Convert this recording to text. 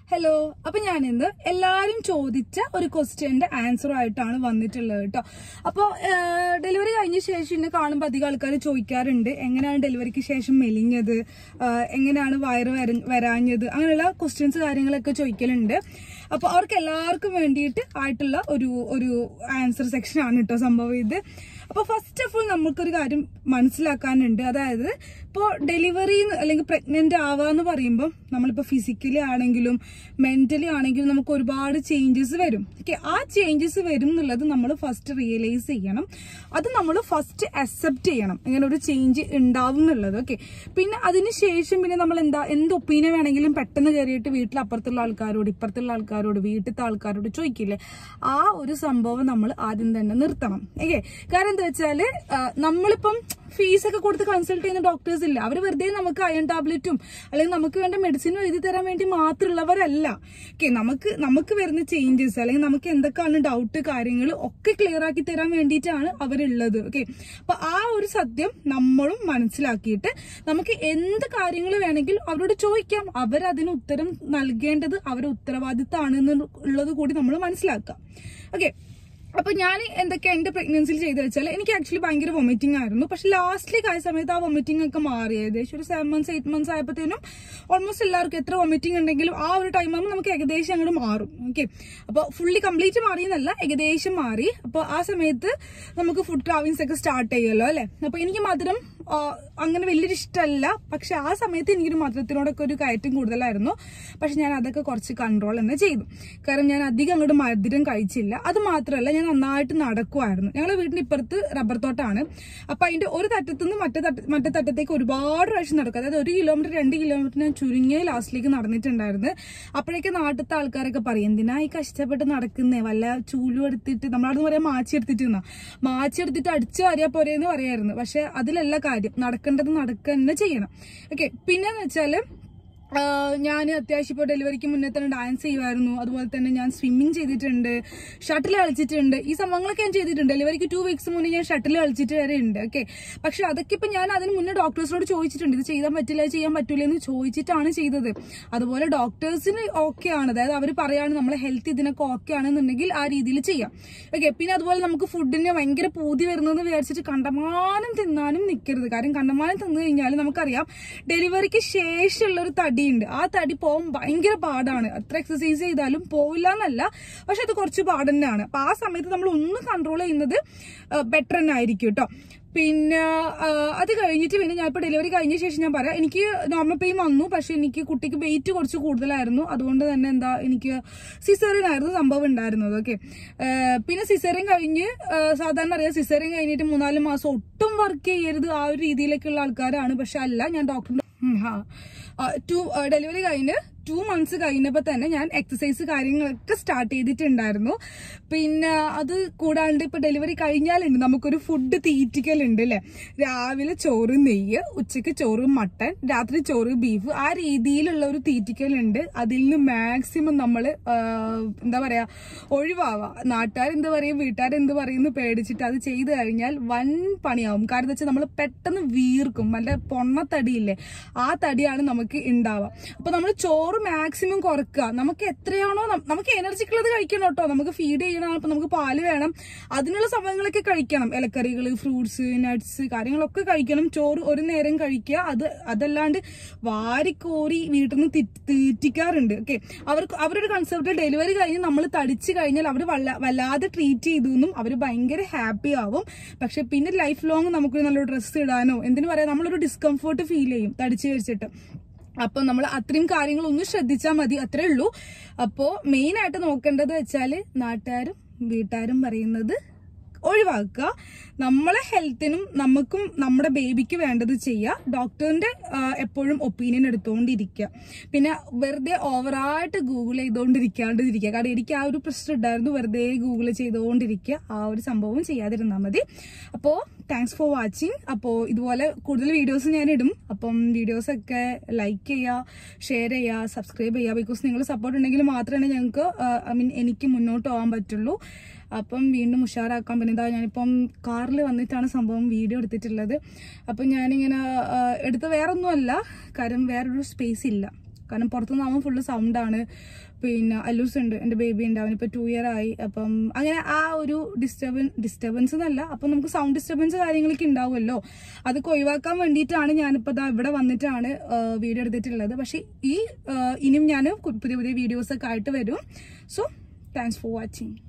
hello അപ്പൊ ഞാൻ ഇന്ന് എല്ലാരും ചോദിച്ച ഒരു ക്വസ്റ്റ്യന്റെ ആൻസർ ആയിട്ടാണ് വന്നിട്ടുള്ളത് കേട്ടോ അപ്പൊ ഡെലിവറി കഴിഞ്ഞ ശേഷം എന്നെ കാണുമ്പോൾ അധികം ആൾക്കാർ ചോദിക്കാറുണ്ട് എങ്ങനെയാണ് ഡെലിവറിക്ക് ശേഷം മെലിഞ്ഞത് ആ, എങ്ങനെയാണ് വയറ് വര- വരാഞ്ഞത് അങ്ങനെയുള്ള ക്വസ്റ്റ്യൻസ് കാര്യങ്ങളൊക്കെ ചോദിക്കലുണ്ട് അപ്പൊ അവർക്ക് എല്ലാവർക്കും വേണ്ടിയിട്ട് ആയിട്ടുള്ള ഒരു ഒരു ആൻസർ സെക്ഷൻ ആണ് കേട്ടോ സംഭവം ഇത് അപ്പൊ ഫസ്റ്റ് ഓഫ് ഓൾ നമുക്കൊരു കാര്യം മനസ്സിലാക്കാനുണ്ട് അതായത് ഇപ്പോൾ ഡെലിവറി അല്ലെങ്കിൽ പ്രഗ്നന്റ് ആവാന്ന് പറയുമ്പോൾ നമ്മളിപ്പോൾ ഫിസിക്കലി ആണെങ്കിലും മെന്റലി ആണെങ്കിലും നമുക്ക് ഒരുപാട് ചേഞ്ചസ് വരും ഓക്കെ ആ ചേഞ്ചസ് വരും എന്നുള്ളത് നമ്മൾ ഫസ്റ്റ് റിയലൈസ് ചെയ്യണം അത് നമ്മൾ ഫസ്റ്റ് അക്സെപ്റ്റ് ചെയ്യണം ഇങ്ങനെ ഒരു ചേഞ്ച് ഉണ്ടാവും എന്നുള്ളത് ഓക്കെ പിന്നെ അതിന് ശേഷം പിന്നെ നമ്മൾ എന്താ എന്ത് ഒപ്പീനിയൻ വേണമെങ്കിലും പെട്ടെന്ന് കയറിയിട്ട് വീട്ടിൽ അപ്പുറത്തുള്ള ആൾക്കാരോട് ഇപ്പുറത്തുള്ള ആൾക്കാരോട് വീട്ടിലത്തെ ആൾക്കാരോട് ചോദിക്കില്ലേ ആ ഒരു സംഭവം നമ്മൾ ആദ്യം തന്നെ നിർത്തണം ഓക്കെ കാരണം എന്താ വെച്ചാല് ആ, നമ്മളിപ്പം ഫീസ് ഒക്കെ കൊടുത്ത് കൺസൾട്ട് ചെയ്യുന്ന ഡോക്ടേഴ്സ് ഇല്ല അവർ വെറുതെ നമുക്ക് അയൺ ടാബ്ലറ്റും അല്ലെങ്കിൽ നമുക്ക് വേണ്ട മെഡിസിനും എഴുതി തരാൻ വേണ്ടി മാത്രമുള്ളവരല്ല ഓക്കെ നമുക്ക് നമുക്ക് വരുന്ന ചേഞ്ചസ് അല്ലെങ്കിൽ നമുക്ക് എന്തൊക്കെയാണ് ഡൗട്ട് കാര്യങ്ങൾ ഒക്കെ ക്ലിയർ ആക്കി തരാൻ വേണ്ടിയിട്ടാണ് അവരുള്ളത് ഓക്കെ അപ്പൊ ആ ഒരു സത്യം നമ്മളും മനസ്സിലാക്കിയിട്ട് നമുക്ക് എന്ത് കാര്യങ്ങൾ വേണമെങ്കിലും അവരോട് ചോദിക്കാം അവരതിന് ഉത്തരം നൽകേണ്ടത് അവരുടെ ഉത്തരവാദിത്തമാണ് എന്നുള്ളത് കൂടി നമ്മൾ മനസ്സിലാക്കാം ഓക്കെ അപ്പൊ ഞാൻ എന്തൊക്കെ എന്റെ പ്രഗ്നൻസിയിൽ ചെയ്തു വെച്ചാൽ എനിക്ക് ആക്ച്വലി ഭയങ്കര വൊമിറ്റിംഗ് ആയിരുന്നു പക്ഷെ ലാസ്റ്റിലേക്ക് ആയ സമയത്ത് ആ വൊമിറ്റിംഗ് ഒക്കെ മാറി ഏകദേശം ഒരു സെവൻ മന്ത്സ് എയ്റ്റ് മന്ത്സ് ആയപ്പോഴത്തേനും ഓൾമോസ്റ്റ് എല്ലാവർക്കും എത്ര വൊമിറ്റിംഗ് ഉണ്ടെങ്കിലും ആ ഒരു ടൈം ആകുമ്പോൾ നമുക്ക് ഏകദേശം അങ്ങോട്ട് മാറും ഓക്കെ അപ്പോൾ ഫുള്ളി കംപ്ലീറ്റ് മാറിയെന്നല്ല ഏകദേശം മാറി അപ്പോൾ ആ സമയത്ത് നമുക്ക് ഫുഡ് ട്രാവലിങ്സ് ഒക്കെ സ്റ്റാർട്ട് ചെയ്യുമല്ലോ അല്ലെ അപ്പോൾ എനിക്ക് മധുരം ആ, അങ്ങനെ വലിയൊരു ഇഷ്ടമല്ല പക്ഷെ ആ സമയത്ത് എനിക്കൊരു മധുരത്തിനോടൊക്കെ ഒരു കയറ്റം കൂടുതലായിരുന്നു പക്ഷെ ഞാൻ അതൊക്കെ കുറച്ച് കൺട്രോൾ തന്നെ ചെയ്തു കാരണം ഞാൻ അധികം അങ്ങോട്ട് മധുരം കഴിച്ചില്ല അത് മാത്രമല്ല ഞാൻ നന്നായിട്ട് നടക്കുമായിരുന്നു ഞങ്ങളുടെ വീടിന്റെ ഇപ്പുറത്ത് റബ്ബർ തോട്ടാണ് അപ്പൊ അതിന്റെ ഒരു തട്ടത്തു നിന്ന് മറ്റേ തട്ട മറ്റേ തട്ടത്തേക്ക് ഒരുപാട് പ്രാവശ്യം നടക്കും അതായത് ഒരു കിലോമീറ്റർ രണ്ട് കിലോമീറ്റർ ഞാൻ ചുരുങ്ങിയ ലാസ്റ്റിലേക്ക് നടന്നിട്ടുണ്ടായിരുന്നു അപ്പോഴേക്ക് നാട്ടിലത്തെ ആൾക്കാരൊക്കെ പറയും എന്തിനാ ഈ കഷ്ടപ്പെട്ട് നടക്കുന്നേ വല്ല ചൂലും എടുത്തിട്ട് നമ്മളവിടെ പറയാൻ മാച്ചി എടുത്തിട്ട് നിന്നാ മാച്ചി എടുത്തിട്ട് അടിച്ചു വാരിയാ പോരെയെന്ന് പറയായിരുന്നു പക്ഷെ അതിലല്ല കാര്യം നടക്കേണ്ടത് നടക്കുക തന്നെ ചെയ്യണം ഓക്കെ പിന്നെന്ന് വെച്ചാല് ഞാൻ അത്യാവശ്യം ഇപ്പോൾ ഡെലിവറിക്ക് മുന്നേ തന്നെ ഡാൻസ് ചെയ്യുമായിരുന്നു അതുപോലെ തന്നെ ഞാൻ സ്വിമ്മിങ് ചെയ്തിട്ടുണ്ട് ഷട്ടിൽ കളിച്ചിട്ടുണ്ട് ഈ സംഭവങ്ങളൊക്കെ ഞാൻ ചെയ്തിട്ടുണ്ട് ഡെലിവറിക്ക് ടു വീക്സ് മുന്നേ ഞാൻ ഷട്ടിൽ കളിച്ചിട്ട് വരെ ഉണ്ട് ഓക്കെ പക്ഷെ അതൊക്കെ ഇപ്പൊ ഞാൻ അതിന് മുന്നേ ഡോക്ടേഴ്സിനോട് ചോദിച്ചിട്ടുണ്ട് ഇത് ചെയ്യാൻ പറ്റില്ല ഇത് ചെയ്യാൻ പറ്റൂല എന്ന് ചോദിച്ചിട്ടാണ് ചെയ്തത് അതുപോലെ ഡോക്ടേഴ്സിന് ഓക്കെ ആണ് അതായത് അവർ പറയാണ് നമ്മളെ ഹെൽത്ത് ഇതിനൊക്കെ ഓക്കെ ആണെന്നുണ്ടെങ്കിൽ ആ രീതിയിൽ ചെയ്യാം ഓക്കെ പിന്നെ അതുപോലെ നമുക്ക് ഫുഡിന് ഭയങ്കര പൂതി വരുന്നതെന്ന് വിചാരിച്ചിട്ട് കണ്ടമാനം തിന്നാനും നിൽക്കരുത് കാരണം കണ്ടമാനം തിന്നു കഴിഞ്ഞാൽ നമുക്കറിയാം ഡെലിവറിക്ക് ശേഷമുള്ള ഒരു തടിയുണ്ട് ആ തടി പോകാൻ ഭയങ്കര പാടാണ് അത്ര എക്സസൈസ് ചെയ്താലും പോവില്ല എന്നല്ല പക്ഷെ അത് കുറച്ച് പാട് തന്നെയാണ് അപ്പൊ ആ സമയത്ത് നമ്മൾ ഒന്ന് കൺട്രോൾ ചെയ്യുന്നത് ബെറ്റർ തന്നെ ആയിരിക്കും കേട്ടോ പിന്നെ ആ, അത് കഴിഞ്ഞിട്ട് പിന്നെ ഞാൻ ഇപ്പൊ ഡെലിവറി കഴിഞ്ഞ ശേഷം ഞാൻ പറയാം എനിക്ക് നോർമൽ പെയിൻ വന്നു പക്ഷെ എനിക്ക് കുട്ടിക്ക് വെയിറ്റ് കുറച്ച് കൂടുതലായിരുന്നു അതുകൊണ്ട് തന്നെ എന്താ എനിക്ക് സിസേറിയൻ ആയിരുന്നു സംഭവം ഉണ്ടായിരുന്നത് ഓക്കെ പിന്നെ സിസേറിയൻ കഴിഞ്ഞ് ആ, സാധാരണ അറിയാം സിസേറിയൻ കഴിഞ്ഞിട്ട് മൂന്നാല് മാസം ഒട്ടും വർക്ക് ചെയ്യരുത് ആ ഒരു രീതിയിലേക്കുള്ള ആൾക്കാരാണ് പക്ഷെ അല്ല ഞാൻ ഡോക്ടറിന്റെ ടു ഡെലിവറി കഴിഞ്ഞ് ടു മന്ത്സ് കഴിഞ്ഞപ്പോൾ തന്നെ ഞാൻ എക്സസൈസ് കാര്യങ്ങളൊക്കെ സ്റ്റാർട്ട് ചെയ്തിട്ടുണ്ടായിരുന്നു പിന്നെ അത് കൂടാണ്ട് ഇപ്പൊ ഡെലിവറി കഴിഞ്ഞാലുണ്ട് നമുക്കൊരു ഫുഡ് തീറ്റിക്കലുണ്ട് അല്ലെ രാവിലെ ചോറ് നെയ്യ് ഉച്ചക്ക് ചോറ് മട്ടൻ രാത്രി ചോറ് ബീഫ് ആ രീതിയിലുള്ള ഒരു തീറ്റിക്കലുണ്ട് അതിൽ നിന്ന് മാക്സിമം നമ്മൾ എന്താ പറയാ ഒഴിവാവാ നാട്ടുകാരെന്ത് പറയും വീട്ടുകാരെന്ത് പറയും എന്ന് പേടിച്ചിട്ട് അത് ചെയ്തു കഴിഞ്ഞാൽ വൻ പണിയാവും കാരണം എന്താ വെച്ചാൽ നമ്മൾ പെട്ടെന്ന് വീർക്കും നല്ല പൊണ്ണത്തടിയില്ലേ ആ തടിയാണ് നമുക്ക് ഉണ്ടാവുക അപ്പൊ നമ്മൾ ചോറ് മാക്സിമം കുറക്കുക നമുക്ക് എത്രയാണോ നം- നമുക്ക് എനർജിക്ക് ഉള്ളത് കഴിക്കണം കേട്ടോ നമുക്ക് ഫീഡ് ചെയ്യണം അപ്പൊ നമുക്ക് പാല് വേണം അതിനുള്ള സംഭവങ്ങളൊക്കെ കഴിക്കണം ഇലക്കറികൾ ഫ്രൂട്ട്സ് നട്ട്സ് കാര്യങ്ങളൊക്കെ കഴിക്കണം ചോറ് ഒരു നേരം കഴിക്കുക അത് അതല്ലാണ്ട് വാരിക്കോരി വീട്ടിൽ നിന്ന് തി- തീറ്റിക്കാറുണ്ട് ഓക്കെ അവർക്ക് അവരൊരു കൺസെപ്റ്റ് ഡെലിവറി കഴിഞ്ഞ് നമ്മൾ തടിച്ചു കഴിഞ്ഞാൽ അവർ വല്ലാതെ ട്രീറ്റ് ചെയ്തു എന്നും അവർ ഭയങ്കര ഹാപ്പി ആവും പക്ഷെ പിന്നെ ലൈഫ് ലോങ് നമുക്ക് നല്ലൊരു ഡ്രസ്സ് ഇടാനോ എന്തിനു പറയാ നമ്മളൊരു ഡിസ്കംഫർട്ട് ഫീൽ ചെയ്യും തടിച്ചു കഴിച്ചിട്ട് അപ്പൊ നമ്മൾ അത്രയും കാര്യങ്ങൾ ഒന്ന് ശ്രദ്ധിച്ചാൽ മതി അത്രേ ഉള്ളൂ അപ്പോ മെയിൻ ആയിട്ട് നോക്കേണ്ടത് വെച്ചാല് നാട്ടുകാരും വീട്ടുകാരും പറയുന്നത് ഒഴിവാക്കുക നമ്മളെ ഹെൽത്തിനും നമുക്കും നമ്മുടെ ബേബിക്ക് വേണ്ടത് ചെയ്യുക ഡോക്ടറിന്റെ ആ, എപ്പോഴും ഒപ്പീനിയൻ എടുത്തുകൊണ്ടിരിക്കുക പിന്നെ വെറുതെ ഓവറായിട്ട് ഗൂഗിൾ ചെയ്തുകൊണ്ടിരിക്കാണ്ടിരിക്കുക കാരണം എനിക്ക് ആ ഒരു പ്രശ്നം ഉണ്ടായിരുന്നു വെറുതെ ഗൂഗിൾ ചെയ്തുകൊണ്ടിരിക്കുക ആ ഒരു സംഭവം ചെയ്യാതിരുന്നാൽ മതി അപ്പോൾ താങ്ക്സ് ഫോർ വാച്ചിങ് അപ്പോൾ ഇതുപോലെ കൂടുതൽ വീഡിയോസ് ഞാൻ ഇടും അപ്പം വീഡിയോസ് ഒക്കെ ലൈക്ക് ചെയ്യുക ഷെയർ ചെയ്യുക സബ്സ്ക്രൈബ് ചെയ്യുക ബിക്കോസ് നിങ്ങൾ സപ്പോർട്ട് ഉണ്ടെങ്കിൽ മാത്രമേ ഞങ്ങൾക്ക് ഐ മീൻ എനിക്ക് മുന്നോട്ട് പോകാൻ പറ്റുള്ളൂ അപ്പം വീണ്ടും ഉഷാറാക്കാൻ പിന്നെ ഇതാ ഞാനിപ്പം കാറിൽ വന്നിട്ടാണ് സംഭവം വീഡിയോ എടുത്തിട്ടുള്ളത് അപ്പം ഞാനിങ്ങനെ ആ, എടുത്ത വേറൊന്നുമല്ല കാര്യം വേറൊരു സ്പേസ് ഇല്ല കാരണം പുറത്തുനിന്ന് അവൻ ഫുള്ള് സൗണ്ടാണ് പിന്നെ അല്ലൂസ് ഉണ്ട് എൻ്റെ ബേബി ഉണ്ട് അവനിപ്പോൾ ടു ഇയർ ആയി അപ്പം അങ്ങനെ ആ ഒരു ഡിസ്റ്റർബൻ ഡിസ്റ്റർബൻസ് എന്നല്ല അപ്പം നമുക്ക് സൗണ്ട് ഡിസ്റ്റർബൻസ് കാര്യങ്ങളൊക്കെ ഉണ്ടാവുമല്ലോ അതൊക്കെ ഒഴിവാക്കാൻ വേണ്ടിയിട്ടാണ് ഞാനിപ്പോൾ ദാ ഇവിടെ വന്നിട്ടാണ് വീഡിയോ എടുത്തിട്ടുള്ളത് പക്ഷേ ഈ ആ, ഇനിയും ഞാൻ പുതിയ പുതിയ വീഡിയോസൊക്കെ ആയിട്ട് വരും സോ താങ്ക്സ് ഫോർ വാച്ചിങ്